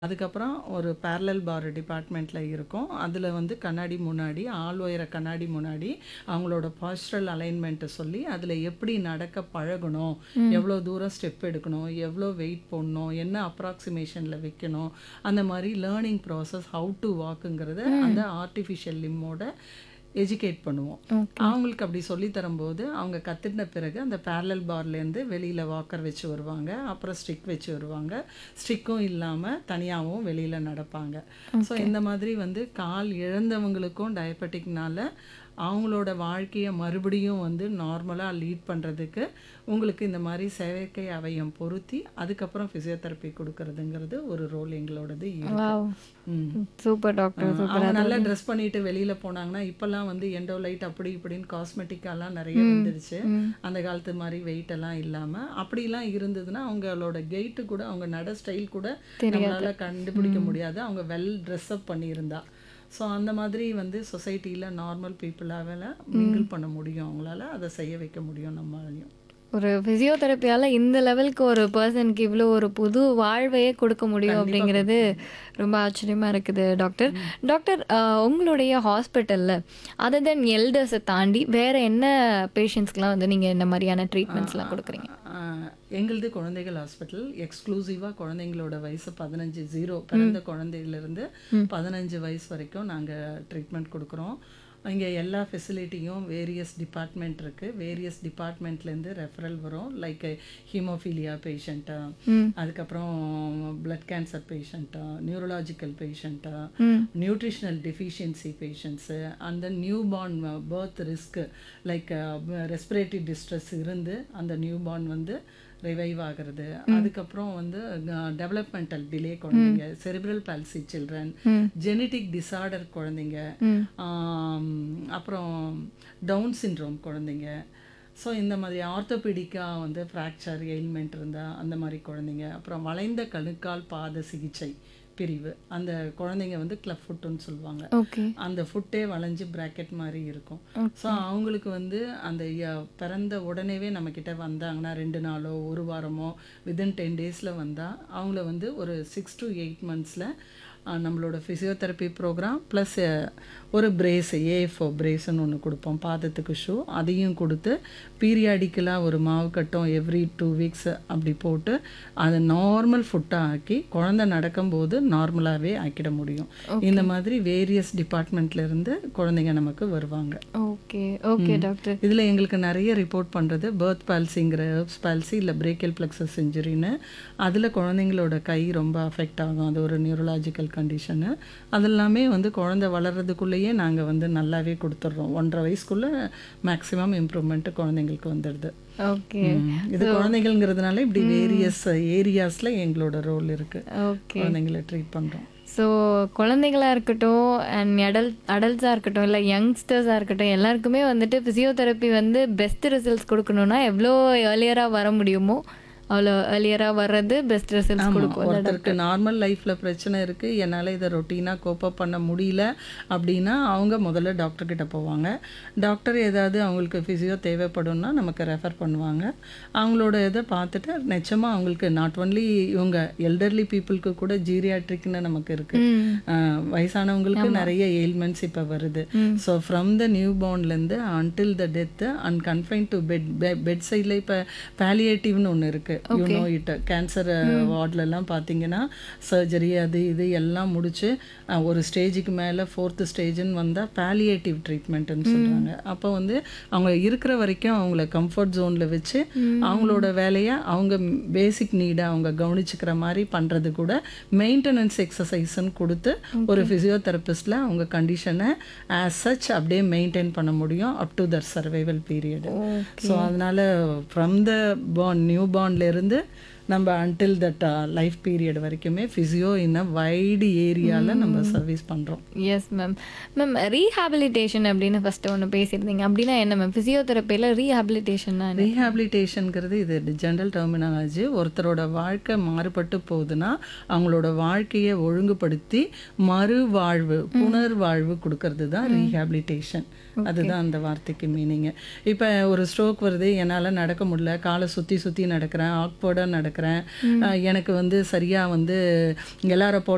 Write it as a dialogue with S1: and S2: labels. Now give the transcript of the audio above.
S1: அதுக்கப்புறம் ஒரு பேரலல் பார் டிபார்ட்மெண்ட்ல இருக்கும். அதுல வந்து கண்ணாடி முன்னாடி, ஆள் உயர கண்ணாடி முன்னாடி அவங்களோட பாஸ்டரல் அலைன்மெண்ட்ட சொல்லி, அதுல எப்படி நடக்க பழகணும்,
S2: ம்.
S1: எவ்வளோ தூரம் ஸ்டெப் எடுக்கணும், எவ்வளோ வெயிட் போடணும், என்ன அப்ராக்ஸிமேஷன்ல வைக்கணும், அந்த மாரி லேர்னிங் ப்ராசஸ் ஹவ் டு வாக்குங்கிறத அந்த
S2: ம்.
S1: ஆர்ட்டிஃபிஷியல் லிம்போட எஜுகேட் பண்ணுவோம்.
S2: ஓகே.
S1: அவங்களுக்கு அப்படி சொல்லி தரும்போது, அவங்க கத்துக்கின பிறகு அந்த பேரலல் பார்லேருந்து வெளியில வாக்கர் வச்சு வருவாங்க. அப்புறம் ஸ்டிக் வச்சு வருவாங்க. ஸ்டிக்கும் இல்லாம தனியாவும் வெளியில நடப்பாங்க. So
S2: okay.
S1: இந்த மாதிரி வந்து கால் இழந்தவங்களுக்கும் டயபெட்டிக்னால அவங்களோட வாழ்க்கைய மறுபடியும் வந்து நார்மலா லீட் பண்றதுக்கு, உங்களுக்கு இந்த மாரி செயற்கை அவயம் பொருத்தி, அதுக்கப்புறம் ஃபிசியோதெரப்பி குடுக்கறதுங்கிறது ஒரு ரோல் எங்களோடது இருக்கு.
S2: வாவ்!
S1: ம்.
S2: சூப்பர்
S1: அ
S2: டாக்டர். சூப்பர்.
S1: அவங்க நல்லா
S2: அதாவது
S1: ட்ரெஸ் பண்ணிட்டு வெளியில போனாங்கன்னா, இப்பல்லாம் வந்து எண்டோலைட் அப்படி இப்படின்னு காஸ்மெட்டிக்காலாம் நெறைய
S2: ம்.
S1: வந்துருச்சு.
S2: ம்.
S1: அந்த காலத்து மாரி வெயிட் எல்லாம் இல்லாம, அப்படிலாம் இருந்ததுன்னா, அவங்களோட கெய்ட்டு கூட அவங்க நட ஸ்டைல் கூட
S2: தெரியாது.
S1: நம்மளால கண்டுபிடிக்க
S2: ம்.
S1: முடியாது. அவங்க வெல் ட்ரெஸ் அப் பண்ணியிருந்தா. ஸோ அந்த மாதிரி வந்து சொசைட்டில நார்மல் பீப்பிளால மிங்கிள்
S2: ம்.
S1: பண்ண முடியும் அவங்களால. அத செய்ய வைக்க முடியும் நம்மளாலயும்.
S2: ஒரு ஃபிசியோதெரப்பியால இந்த லெவலுக்கு ஒரு பெர்சனுக்கு இவ்ளோ ஒரு புது வாழ்வையே கொடுக்க முடியும்
S1: கண்டிப்பா
S2: அப்படிங்கிறது
S1: குடுக்கும்.
S2: ரொம்ப ஆச்சரியமா இருக்குது டாக்டர்.
S1: ம்.
S2: டாக்டர் அ உங்களுடைய ஹாஸ்பிட்டல்ல அதர் தென் எல்டர்ஸ தாண்டி வேற என்ன பேஷண்ட்ஸ்க்குலாம் வந்து நீங்க இந்த மாரியான
S1: ஆ,
S2: ட்ரீட்மெண்ட்ஸ்லாம் குடுக்குறீங்க?
S1: ஆ, எங்களுது குழந்தைகள் ஹாஸ்பிட்டல். எக்ஸ்க்ளூசிவா குழந்தைங்களோட வயசு 15 0
S2: ம்.
S1: பிறந்த குழந்தையிலிருந்து
S2: ம்.
S1: 15 வயசு வரைக்கும் நாங்க ட்ரீட்மெண்ட் குடுக்குறோம். இங்க எல்லா ஃபெசிலிட்டியும் வேரியஸ் டிபார்ட்மெண்ட் இருக்கு. வேரியஸ் டிபார்ட்மெண்ட்லேருந்து ரெஃபரல் வரும். லைக் ஹீமோஃபீலியா பேஷண்ட்டா,
S2: ம்.
S1: அதுக்கப்புறம் பிளட் கேன்சர் பேஷண்ட்டா, நியூரலாஜிக்கல் பேஷண்ட்டா,
S2: ம்.
S1: Nutritional deficiency patients, and then new born birth risk like respiratory distress இருந்து அந்த நியூ பார்ன் வந்து ரிவைவ் ஆகுறது.
S2: ம்.
S1: அதுக்கப்புறம் வந்து டெவலப்மெண்டல் டிலே
S2: ம்.
S1: குழந்தைங்க, செரிப்ரல் பால்சி சில்ட்ரன்,
S2: ம்.
S1: ஜெனடிக் டிஸார்டர் குழந்தைங்க,
S2: ம்.
S1: ஆம், அப்புறம் டவுன் சிண்ட்ரோம் குழந்தைங்க. ஸோ இந்த மாதிரி ஆர்த்தோபெடிக்கா வந்து ஃப்ராக்சர் எயில்மெண்ட் இருந்தா அந்த மாரி குழந்தைங்க. அப்புறம் வளைந்த கணுக்கால் பாத சிகிச்சை பிரிவு. அந்த குழந்தைங்க வந்து கிளப் ஃபுட்டுன்னு சொல்லுவாங்க.
S2: ஓகே.
S1: அந்த ஃபுட்டே வளைஞ்சு பிராக்கெட் மாரி இருக்கும். So
S2: okay.
S1: அவங்களுக்கு வந்து அந்த ய பிறந்த உடனேவே நம்மக்கிட்ட வந்தாங்கன்னா, 2 நாளோ, 1 வாரமோ வித்தின் 10 டேஸ்ல வந்தா, அவங்கள வந்து ஒரு 6 to 8 மந்த்ஸ்ல அ நம்மளோட ஃபிசியோதெரப்பி ப்ரோக்ராம் ப்ளஸ் ஒரு பிரேஸ் ஏஎஃப்ஓ பிரேஸ்ன்னு ஒண்ணு குடுப்போம். பாதத்துக்கு ஷூ. அதையும் குடுத்து, பீரியாடிக்கலா ஒரு மாவு கட்டம் எவ்ரி 2 வீக்ஸ் அப்படி போட்டு, அத நார்மல் ஃபுட்டா ஆக்கி, குழந்தை நடக்கும்போது நார்மலாவே ஆக்கிட முடியும். இந்த
S2: ஓகே.
S1: மாதிரி வேரியஸ் டிபார்ட்மெண்ட்ல இருந்து குழந்தைங்க நமக்கு வருவாங்க.
S2: ஓகே. ஓகே
S1: ம்.
S2: டாக்டர்.
S1: இதுல எங்களுக்கு நெறைய ரிப்போர்ட் பண்றது பர்த் பால்சிங்கிற ஹெர்ப்ஸ் பால்சி இல்ல பிரேக்கியல் பிளெக்ஸஸ் இன்ஜுரின்னு. அதுல குழந்தைங்களோட கை ரொம்ப அஃபெக்ட் ஆகும். அது ஒரு நியூரலாஜிக்கல் கண்டிஷனு. அதெல்லாமே வந்து குழந்தை வளர்றதுக்குள்ளேயே நாங்க வந்து நல்லாவே குடுத்துடுறோம். 1 1/2 வயசுக்குள்ள மேக்ஸிமம் இம்ப்ரூவ்மெண்ட் குழந்தைங்களுக்கு வந்துடுது.
S2: ஓகே.
S1: ம். இது
S2: ஸோ
S1: குழந்தைகள்ங்கிறதுனால இப்படி
S2: ம்.
S1: வேரியஸ் ஏரியாஸ்ல எங்களோட ரோல் இருக்கு.
S2: ஓகே.
S1: குழந்தைங்கள ட்ரீட் பண்றோம்.
S2: ஸோ குழந்தைகளா இருக்கட்டும் அண்ட் அடல்ட் அடல்ட்ஸா இருக்கட்டும், இல்ல யங்ஸ்டர்ஸா இருக்கட்டும், எல்லாருக்குமே வந்துட்டு ஃபிசியோதெரப்பி வந்து பெஸ்ட் ரிசல்ட்ஸ் குடுக்கணும்னா, எவ்ளோ ஏர்லியரா வர முடியுமோ, அவ்வளோ ஏர்லியரா வர்றது பெஸ்ட் ரிசல்ட்ஸ்
S1: ஆமா.
S2: குடுக்கும் இல்ல
S1: ஒருத்தருக்கு
S2: டாக்டர்?
S1: நார்மல் லைஃப்ல பிரச்சனை இருக்கு. என்னால இத ரொட்டீனா கோப் அப் பண்ண முடியல அப்படின்னா, அவங்க முதல்ல டாக்டர் கிட்ட போவாங்க. டாக்டர் ஏதாவது அவங்களுக்கு ஃபிசியோ தேவைப்படும்னா நமக்கு ரெஃபர் பண்ணுவாங்க. அவங்களோட இத பார்த்துட்டு நிச்சயமா அவங்களுக்கு நாட் ஒன்லி இவங்க எல்டர்லி பீப்பிள்க்கு கூட ஜீரியாட்ரிக்ன்னு நமக்கு இருக்கு.
S2: ம்.
S1: அ வயசானவங்களுக்கு
S2: ஆமா.
S1: நெறைய எயில்மெண்ட்ஸ் இப்ப வருது.
S2: ம்.
S1: ஸோ ஃப்ரம் த நியூ பார்ன்லேருந்து until the death and confine to bed பெ பெட் சைட்ல இப்ப பாலியேட்டிவ்னு ஒண்ணு இருக்கு. You
S2: okay.
S1: Know it. Cancer
S2: ம்.
S1: வார்ட்லலாம் பார்த்தீங்கன்னா, சர்ஜரி அது இது எல்லாம் முடிச்சு, அ ஒரு ஸ்டேஜுக்கு மேல 4த் ஸ்டேஜ்ன்னு வந்தா பாலியேட்டிவ் ட்ரீட்மெண்ட்ன்னு
S2: ம்.
S1: சொல்றாங்க. அப்போ வந்து அவங்க இருக்கிற வரைக்கும் அவங்கள கம்ஃபர்ட் ஜோன்ல வச்சு, அவங்களோட
S2: ம்.
S1: வேலைய அவங்க பேசிக் நீட அவங்க கவனிச்சுக்கிற மாரி பண்றது கூட மெயின்டனன்ஸ் எக்ஸர்சைஸ்ன்னு குடுத்து, ஒரு
S2: ஓகே.
S1: ஃபிசியோதெரபிஸ்ட்ல அவங்க கண்டிஷன ஆஸ் சச் அப்படியே மெயின்டெயின் பண்ண முடியும். Up to the survival period. So
S2: okay.
S1: அதனால ஃப்ரம் த பார்ன் நியூ பார்ன்ல இருந்து நம்ம அன்டில் தட் லைஃப் பீரியட் வரைக்குமே ஃபிசியோ இன் அ வைடு ஏரியால நம்ம
S2: ம்.
S1: சர்வீஸ் பண்றோம்.
S2: Yes ma'am. மேம் ரீஹாபிலிட்டேஷன் அப்படின்னு ஃபர்ஸ்ட் ஒண்ணு பேசியிருந்தீங்க. அப்படின்னா என்ன மேம்? ஃபிசியோதெரப்பில ரீஹாபிலிட்டேஷன்னா என்ன?
S1: ரீஹாபிலிட்டேஷன்ங்கிறது இது ஜென்ரல் டெர்மினாலஜி. ஒருத்தரோட வாழ்க்கை மாறுபட்டு போகுதுன்னா, அவங்களோட வாழ்க்கைய ஒழுங்குபடுத்தி மறுவாழ்வு,
S2: ம்.
S1: புனர்வாழ்வு குடுக்கறது தான்
S2: ம்.
S1: ரீஹாபிலிட்டேஷன்.
S2: ஓகே.
S1: அதுதான் அந்த வார்த்தைக்கு மீனிங்கு. இப்ப ஒரு ஸ்ட்ரோக் வருது, என்னால நடக்க முடியல. கால சுத்தி சுத்தி நடக்கிறேன். ஆக்வர்டா நடக்கிறேன்.
S2: ம்.
S1: அ எனக்கு வந்து சரியா வந்து எல்லார போல